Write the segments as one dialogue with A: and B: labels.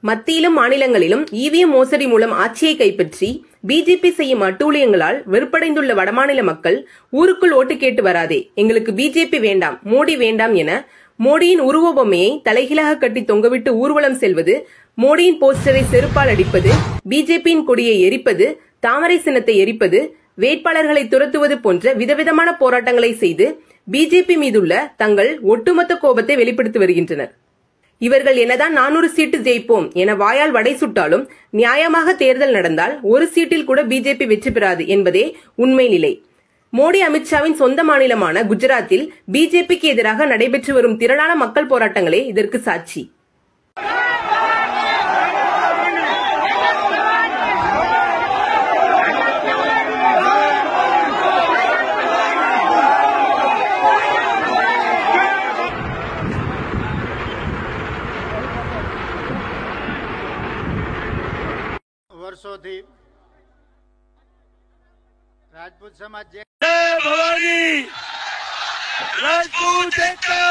A: மத்தியிலும் மாநிலங்களிலும் இவிஎம் மோசடி மூலம் ஆட்சியை கைப்பற்றி பிஜேபி செய்யும் அட்டூழியங்களால் வெறுப்படைந்துள்ள வடமாநில மக்கள் ஊருக்குள் ஓட்டு கேட்டு வராதே எங்களுக்கு பிஜேபி வேண்டாம் மோடி வேண்டாம் என மோடியின் உருவபொம்மையை தலைகீழாக கட்டி தொங்கவிட்டு ஊர்வலம் செல்வது மோடியின் போஸ்டரை செருப்பால் அடிப்பது பிஜேபியின் கொடியை எரிப்பது தாமரை சின்னத்தை எரிப்பது வேட்பாளர்களை துரத்துவது போன்ற விதவிதமான போராட்டங்களை செய்து பிஜேபி மீதுள்ள தங்கள் ஒட்டுமொத்த கோபத்தை வெளிப்படுத்தி வருகின்றனர் இவர்கள் என்னதான் நானூறு சீட்டு ஜெயிப்போம் என வாயால் வடை சுட்டாலும் நியாயமாக தேர்தல் நடந்தால் ஒரு சீட்டில் கூட பிஜேபி வெற்றி பெறாது என்பதே உண்மை நிலை மோடி அமித்ஷாவின் சொந்த மாநிலமான குஜராத்தில் பிஜேபிக்கு எதிராக நடைபெற்று வரும் திரளான மக்கள் போராட்டங்களே இதற்கு சாட்சி
B: વર્ષોથી રાજપૂત સમાજ જે
C: જય ભવાની રાજપૂત એકતા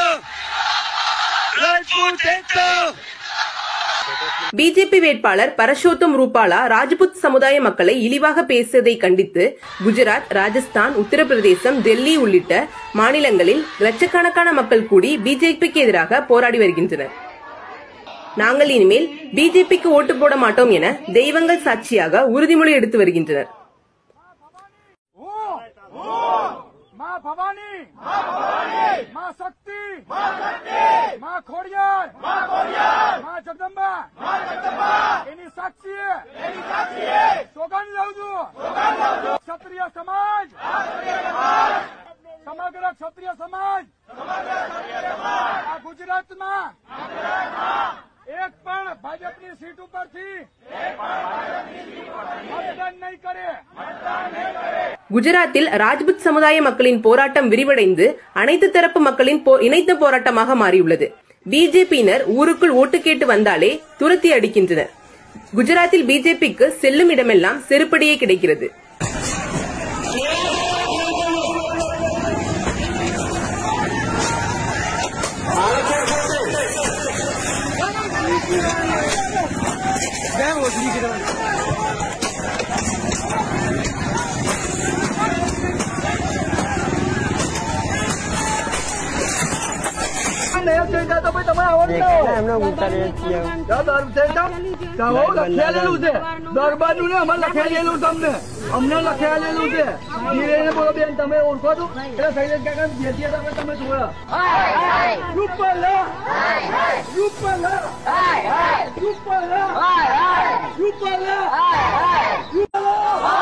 C: રાજપૂત એકતા
A: பிஜேபி வேட்பாளர் பரஷோத்தம் ரூபாலா ராஜ்புத் சமுதாய மக்களை இழிவாக பேசியதை கண்டித்து குஜராத் ராஜஸ்தான் உத்தரப்பிரதேசம் டெல்லி உள்ளிட்ட மாநிலங்களில் லட்சக்கணக்கான மக்கள் கூடி பிஜேபிக்கு எதிராக போராடி வருகின்றனர் நாங்கள் இனிமேல் பிஜேபிக்கு ஓட்டு போட மாட்டோம் என தெய்வங்கள் சாட்சியாக உறுதிமொழி எடுத்து வருகின்றனர்
D: माँ भवानी माँ भवानी माँ शक्ति माँ शक्ति माँ खोड़ियार माँ खोड़ियार माँ जगदम्बा माँ जगदम्बा एनी साक्षी एनी साक्षी सोगन लौजू सोगन लौजू क्षत्रिय समाज समग्र क्षत्रिय समाज समग्र क्षत्रिय समाज આ ગુજરાતમાં એક પણ ભાજપની સીટ ઉપરથી મતદાન નહીં કરે
A: குஜராத்தில் ராஜ்புத் சமுதாய மக்களின் போராட்டம் விரிவடைந்து அனைத்து தரப்பு மக்களின் போ- இணைத்த போராட்டமாக மாறியுள்ளது பிஜேபியினர் ஊருக்குள் ஓட்டு கேட்டு வந்தாலே துரத்தி அடிக்கின்றனர் குஜராத்தில் பிஜேபிக்கு செல்லும் இடமெல்லாம் செருப்படியே கிடைக்கிறது
E: એમને ઉતારીએ છીએ
D: લખેલું છે દરબારનું ને અમારે લખેલું તમને અમને લખેલું છે ધીરે બોલો બેન તમે ઓળખો છો એટલે શૈલેષ કાકા જેથી હતા તમે જોયા રૂપલા રૂપલા રૂપલા રૂપલા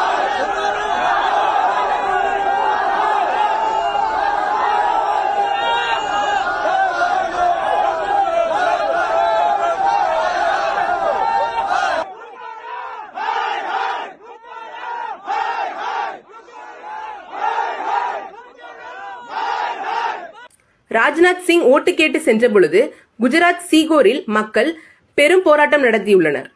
A: ராஜ்நாத் சிங் ஓட்டு கேட்டு சென்ற பொழுது குஜராத் சீகோரில் மக்கள் பெரும் போராட்டம் நடத்தியுள்ளனர்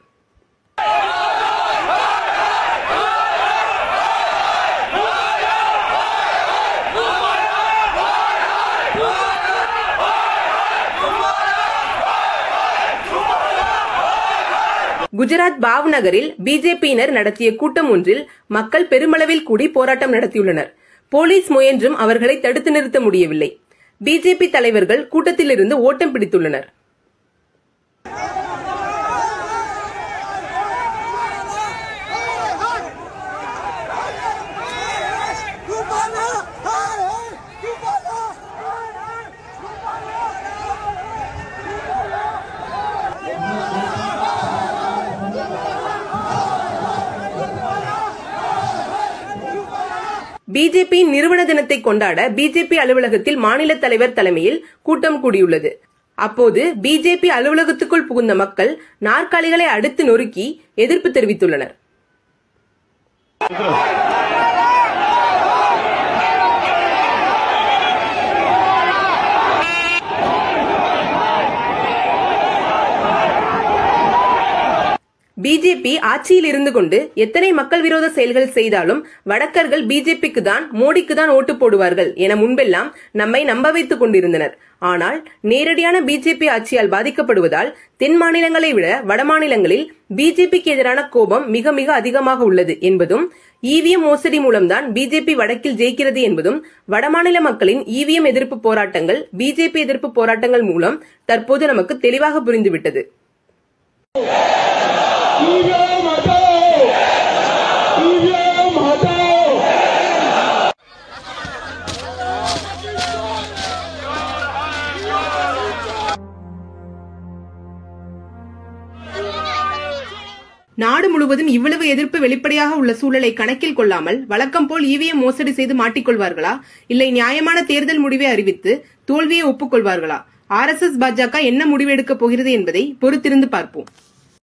A: குஜராத் பாவ் நகரில் பிஜேபியினர் நடத்திய கூட்டம் ஒன்றில் மக்கள் பெருமளவில் கூடி போராட்டம் நடத்தியுள்ளனர் போலீஸ் முயன்றும் அவர்களை தடுத்து நிறுத்த முடியவில்லை பிஜேபி தலைவர்கள் கூட்டத்திலிருந்து ஓட்டம் பிடித்துள்ளனர் பிஜேபியின் நிறுவன தினத்தை கொண்டாட பிஜேபி அலுவலகத்தில் மாநில தலைவர் தலைமையில் கூட்டம் கூடியுள்ளது அப்போது பிஜேபி அலுவலகத்துக்குள் புகுந்த மக்கள் நாற்காலிகளை அடுத்து நொறுக்கி எதிர்ப்பு தெரிவித்துள்ளனர் பிஜேபி ஆட்சியில் இருந்து கொண்டு எத்தனை மக்கள் விரோத செயல்கள் செய்தாலும் வடக்கர்கள் பிஜேபிக்கு தான் மோடிக்கு தான் ஓட்டு போடுவார்கள் என முன்பெல்லாம் நம்மை நம்ப வைத்துக் கொண்டிருந்தனர் ஆனால் நேரடியான பிஜேபி ஆட்சியால் பாதிக்கப்படுவதால் தென் மாநிலங்களை விட வட மாநிலங்களில் பிஜேபிக்கு எதிரான கோபம் மிக மிக அதிகமாக உள்ளது என்பதும் இவிஎம் மோசடி மூலம்தான் பிஜேபி வடக்கில் ஜெயிக்கிறது என்பதும் வடமாநில மக்களின் இவிஎம் எதிர்ப்பு போராட்டங்கள் பிஜேபி எதிர்ப்பு போராட்டங்கள் மூலம் தற்போது நமக்கு தெளிவாக புரிந்துவிட்டது
C: ईवीएम हटाओ ईवीएम हटाओ
A: நாடு முழுவதும் இவ்வளவு எதிர்ப்பு வெளிப்படையாக உள்ள சூழலை கணக்கில் கொள்ளாமல் வழக்கம் போல் இவிஎம் மோசடி செய்து மாட்டிக்கொள்வார்களா இல்லை நியாயமான தேர்தல் முடிவை அறிவித்து தோல்வியை ஒப்புக்கொள்வார்களா ஆர் எஸ் எஸ் பாஜக என்ன முடிவு எடுக்கப் போகிறது என்பதை பொறுத்திருந்து பார்ப்போம்